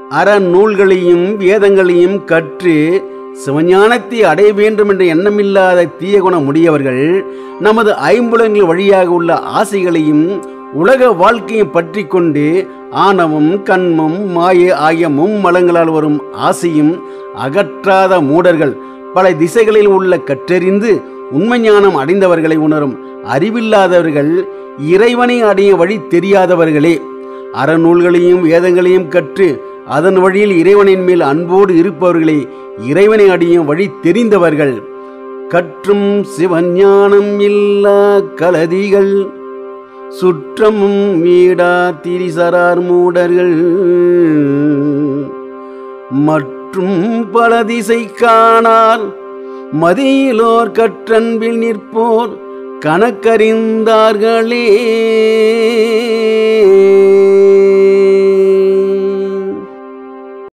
அறநூல்களையும் வேதங்களையும் கற்று சிவஞானத்தை அடைய வேண்டும் என்ற எண்ணமில்லாத தீய குணம் உடையவர்கள் நமது ஐம்புலன்கள் வழியாக உள்ள ஆசைகளையும் உலக வாழ்க்கையை பற்றி கொண்டு ஆணவம் கண்மம் மாய ஆகிய மும்மலங்களால் வரும் ஆசையும் அகற்றாத மூடர்கள் பல திசைகளில் உள்ள கற்றறிந்து உண்மை ஞானம் அடைந்தவர்களை உணரும் அறிவில்லாதவர்கள் இறைவனை அடைய வழி தெரியாதவர்களே அறநூல்களையும் வேதங்களையும் கற்று அதன் வழியில் இறைவனின் மேல் அன்போடு இருப்பவர்களே இறைவனை அடையும் வழி தெரிந்தவர்கள் கற்றும் சிவஞானம் இல்லா கலதிகள் சுற்றமும் வீடா திரிசரார் மூடர்கள் மற்றும் பல திசை காணார் மதியிலோர் கற்றன்பில் நிற்போர் கணக்கறிந்தார்களே